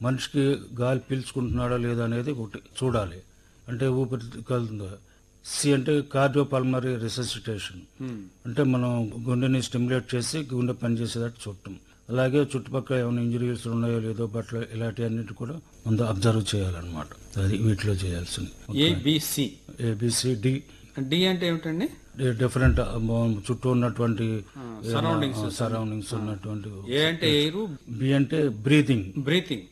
మనిషికి గాలి పీల్చుకుంటున్నాడా లేదా అనేది ఒకటి చూడాలి అంటే ఊపిరితిత్తులు సి అంటే కార్డియోపల్మరీ రిససిటేషన్ అంటే మనం గుండెని స్టిమ్యులేట్ చేసి గుండె పనిచేసేటట్టు చూడటం అలాగే చుట్టుపక్కల ఏమైనా ఇంజరీస్ ఉన్నాయో లేదో బట్టలు ఇలాంటి అన్నిటి కూడా ముందు అబ్జర్వ్ చేయాలన్నమాట అది వీటిలో చేయాల్సింది ఏబిసి ఏబిసిడి డి అంటే ఏమిటండి డిఫరెంట్ చుట్టూ ఉన్నటువంటి surroundings. సరౌండింగ్స్ ఉన్నటువంటి ఏ అంటే ఎయిర్ బి అంటే బ్రీతింగ్ బ్రీతింగ్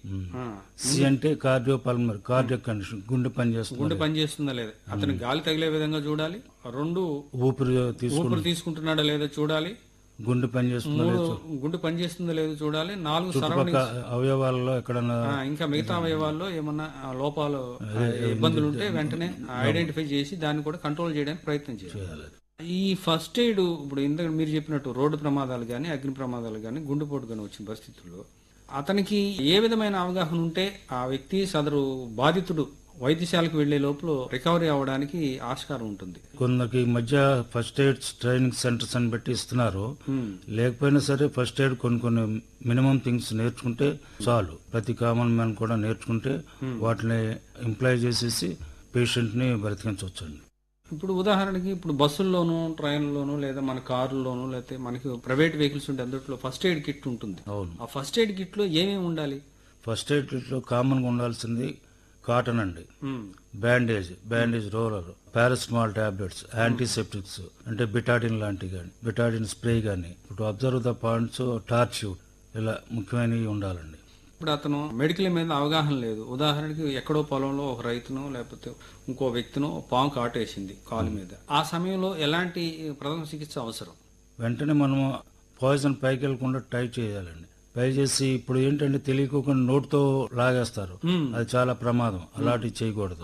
సి అంటే కార్డియో పల్మర్ కార్డియక్ కండిషన్ గుండె పనిచేస్తుంది గుండె పని చేస్తుందా లేదా అతను గాలి తగిలే విధంగా చూడాలి రెండు ఊపిరి తీసుకుని ఊపిరి తీసుకుంటున్నాడా లేదా చూడాలి గుండె పనిచేస్తుందా మూడు లేదో గుండె పని చేస్తుందా లేదో చూడాలి నాలుగు చుట్టుపక్కల సరౌండింగ్స్ అవయవాలలో ఎక్కడన్నా ఇంకా మిగతా అవయవాల్లో ఏమన్నా ఆ, లోపాలు ఆ, ఇబ్బందులు ఉంటే వెంటనే ఐడెంటిఫై చేసి దాన్ని కూడా కంట్రోల్ చేయడానికి ప్రయత్నం చేయాలి చేయాలి ఈ ఫస్ట్ ఎయిడ్ ఇప్పుడు ఇందాక మీరు చెప్పినట్టు రోడ్డు ప్రమాదాలు కానీ అగ్ని ప్రమాదాలు కానీ గుండెపోటు కానీ వచ్చిన పరిస్థితుల్లో అతనికి ఏ విధమైన అవగాహన ఉంటే ఆ వ్యక్తి సదరు బాధితుడు వైద్యశాలకు వెళ్లే లోపల రికవరీ అవడానికి ఆస్కారం ఉంటుంది కొందరికి ఈ మధ్య ఫస్ట్ ఎయిడ్ ట్రైనింగ్ సెంటర్స్ అని పెట్టి ఇస్తున్నారు లేకపోయినా సరే ఫస్ట్ ఎయిడ్ కొన్ని కొన్ని మినిమం థింగ్స్ నేర్చుకుంటే చాలు ప్రతి కామన్ మ్యాన్ కూడా నేర్చుకుంటే వాటిని ఎంప్లాయ్ చేసేసి పేషెంట్ ని బ్రతికించవచ్చండి ఇప్పుడు ఉదాహరణకి ఇప్పుడు బస్సుల్లోనూ ట్రైన్లోనూ లేదా మన కారుల్లోనూ లేకపోతే మనకి ప్రైవేట్ వెహికల్స్ ఉంటే అందులో ఫస్ట్ ఎయిడ్ కిట్ ఉంటుంది అవును ఆ ఫస్ట్ ఎయిడ్ కిట్ లో ఏమేమి ఉండాలి ఫస్ట్ ఎయిడ్ లో కామన్ గా ఉండాల్సింది కాటన్ అండి bandage bandage roller paracetamol tablets antiseptics అంటే బిటాడిన్ లాంటివి కానీ బిటాడిన్ స్ప్రే కానీ ఇప్పుడు అబ్జర్వ్ ద పాయింట్స్ టార్చ్ ఇలా ముఖ్యమైనవి ఉండాలండి ఇప్పుడు అతను మెడికల్ మీద అవగాహన లేదు ఉదాహరణకి ఎక్కడో పొలంలో ఒక రైతునో లేకపోతే ఇంకో వ్యక్తినో పాము కాటేసింది కాలు మీద ఆ సమయంలో ఎలాంటి ప్రథమ చికిత్స అవసరం వెంటనే మనము పాయిజన్ పైకి వెళ్ళకుండా టై చేయాలండి పై చేసి ఇప్పుడు ఏంటంటే తెలియకోకుండా నోటితో లాగేస్తారు అది చాలా ప్రమాదం అలాంటివి చేయకూడదు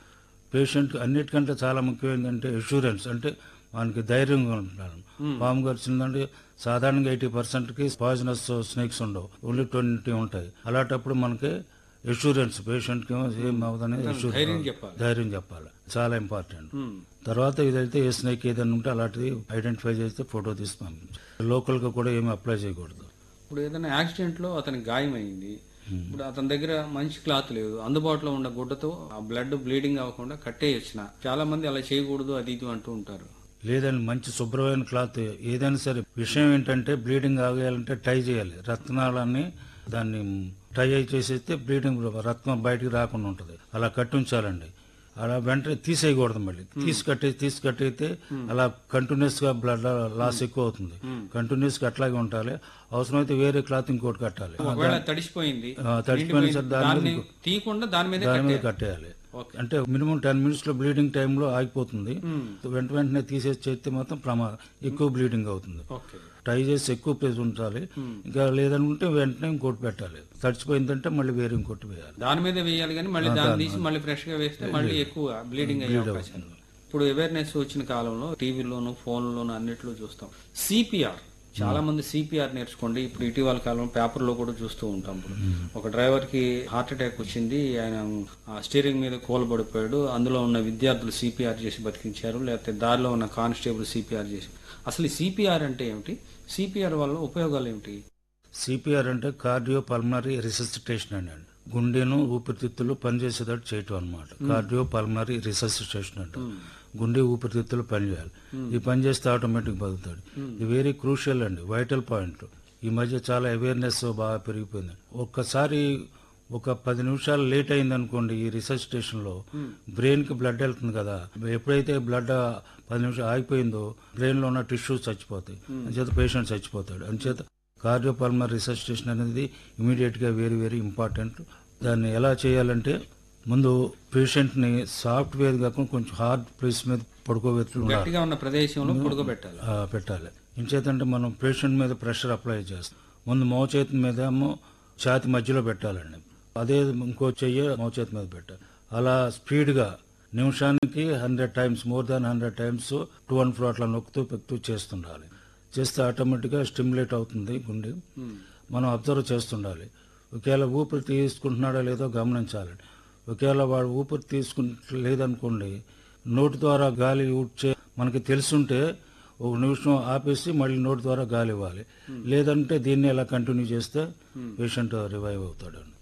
పేషెంట్ అన్నిటికంటే చాలా ముఖ్యమైనది అంటే ఇన్సూరెన్స్ అంటే మనకి ధైర్యంగా ఉంటారు పాము గడిచిందంటే సాధారణంగా ఎయిటీ పర్సెంట్ కి పాయిజనస్ స్నేక్స్ ఉండవు ఓన్లీ ట్వంటీ ఉంటాయి అలాంటప్పుడు మనకి ఇన్సూరెన్స్ పేషెంట్ కి ఏం అవ్వదని ధైర్యం ఇన్సూరెన్స్ చెప్పాలి ధైర్యం చెప్పాలి చాలా ఇంపార్టెంట్ ఉమ్. తర్వాత ఇదైతే ఏ స్నేక్ ఏదైనా ఉంటే అలాంటిది ఐడెంటిఫై చేస్తే ఫోటో తీసి పంపించాలి లోకల్ గా కూడా ఏమి అప్లై చేయకూడదు ఇప్పుడు ఏదైనా యాక్సిడెంట్ లో అతనికి గాయమైంది ఇప్పుడు అతని దగ్గర మంచి క్లాత్ లేదు అందుబాటులో ఉన్న గుడ్డతో ఆ బ్లడ్ బ్లీడింగ్ అవ్వకుండా కట్టేయచ్చిన చాలా మంది అలా చేయకూడదు అది ఇది అంటూ ఉంటారు లేదండి మంచి శుభ్రమైన క్లాత్ ఏదైనా సరే విషయం ఏంటంటే బ్లీడింగ్ ఆగేయాలంటే టై చేయాలి రత్నాలన్నీ దాన్ని టై అయి చేసేస్తే బ్లీడింగ్ రక్తం బయటికి రాకుండా ఉంటుంది అలా కట్టి ఉంచాలండి అలా వెంటనే తీసేయకూడదు మళ్ళీ తీసి కట్టి తీసి కట్టయితే అలా కంటిన్యూస్ గా బ్లడ్ లాస్ ఎక్కువ అవుతుంది కంటిన్యూస్ గా అట్లాగే ఉండాలి అవసరమైతే వేరే క్లాత్ ఇంకోటి కట్టాలి ఒకవేళ తడిసిపోయింది ఆ, తడిసిపోయిన సరే దాని దాన్ని మీద తీయకుండా దాని మీద దాని మీద కట్టేయాలి ఓకే. అంటే మినిమం టెన్ మినిట్స్ లో బ్లీడింగ్ టైంలో ఆగిపోతుంది వెంట వెంటనే తీసేసి చేస్తే మాత్రం ప్రమాదం ఎక్కువ బ్లీడింగ్ అవుతుంది ఓకే ట్రై చేసి ఎక్కువ ప్లేస్ ఉంచాలి ఇంకా లేదనుకుంటే వెంటనే ఇంకోటి పెట్టాలి తడిచిపోయిందంటే మళ్ళీ వేరే ఇంకోటి వేయాలి దాని మీద వేయాలి కానీ మళ్ళీ దాన్ని తీసి మళ్ళీ ఫ్రెష్ గా వేస్తే మళ్ళీ ఎక్కువ బ్లీడింగ్ అయ్యే అవకాశం ఉంది. ఇప్పుడు అవేర్నెస్ వచ్చిన కాలంలో టీవీలోను ఫోన్లోను అన్నిట్లో చూస్తాం సిపిఆర్ చాలా మంది సిపిఆర్ నేర్చుకోండి ఇప్పుడు ఇటీవల కాలం పేపర్ లో కూడా చూస్తూ ఉంటాం ఇప్పుడు ఒక డ్రైవర్ కి హార్ట్ అటాక్ వచ్చింది ఆయన ఆ స్టీరింగ్ మీద కూలబడిపోయాడు అందులో ఉన్న విద్యార్థులు సిపిఆర్ చేసి బతికించారు లేకపోతే దారిలో ఉన్న కానిస్టేబుల్ సిపిఆర్ చేసి అసలు సిపిఆర్ అంటే ఏమిటి సిపిఆర్ వల్ల ఉపయోగాలు ఏమిటి సిపిఆర్ అంటే కార్డియో పల్మనరీ రిససిటేషన్ అని అండి గుండెను ఊపిరితిత్తులు పనిచేసేటట్టు చేయటం అనమాట కార్డియో పల్మనరీ రిససిటేషన్ అంట గుండె ఊపిరితిత్తులు పనిచేయాలి ఈ పని చేస్తే ఆటోమేటిక్ బతుకుతాడు ఇది వెరీ క్రూషియల్ అండి వైటల్ పాయింట్ ఈ మధ్య చాలా అవేర్నెస్ బాగా పెరిగిపోయింది ఒక్కసారి ఒక పది నిమిషాలు లేట్ అయింది అనుకోండి ఈ రిససిటేషన్ లో బ్రెయిన్ కి బ్లడ్ వెళ్తుంది కదా ఎప్పుడైతే బ్లడ్ పది నిమిషాలు ఆగిపోయిందో బ్రెయిన్ లో ఉన్న టిష్యూస్ చచ్చిపోతాయి అంచేత పేషెంట్ చచ్చిపోతాడు అంచేత కార్డియోపల్మర్ రిససిటేషన్ అనేది ఇమీడియట్ గా వెరీ వెరీ ఇంపార్టెంట్ దాన్ని ఎలా చేయాలంటే ముందు పేషెంట్ ని సాఫ్ట్వేర్ కాకుండా కొంచెం హార్డ్ ప్లేస్ మీద పడుకోబెట్టి ఉండాలి గట్టిగా ఉన్న ప్రదేశంలో పొడుగబెట్టాలి ఆ, పెట్టాలి ఇంచేతంటే మనం పేషెంట్ మీద ప్రెషర్ అప్లై చేస్తాం ముందు మోచేతి మీద ఏమో ఛాతి మధ్యలో పెట్టాలండి అదే ఇంకో చెయ్యి మోచేతి మీద పెట్టాలి అలా స్పీడ్ గా నిమిషానికి hundred times more than hundred times to and flow అట్లా నొక్కుతూ పెక్కుతూ చేస్తుండాలి చేస్తే ఆటోమేటిక్ గా స్టిమ్యులేట్ అవుతుంది గుండె మనం అబ్జర్వ్ చేస్తుండాలి ఒకవేళ ఊపిరి తీసుకుంటున్నాడో లేదో గమనించాలి ఒకవేళ వాడు ఊపిరి తీసుకుంట లేదనుకోండి నోటి ద్వారా గాలి ఊడ్చే మనకి తెలుసుంటే ఒక నిమిషం ఆపేసి మళ్ళీ నోటి ద్వారా గాలి ఇవ్వాలి లేదంటే దీన్ని ఎలా కంటిన్యూ చేస్తే పేషెంట్ రివైవ్ అవుతాడు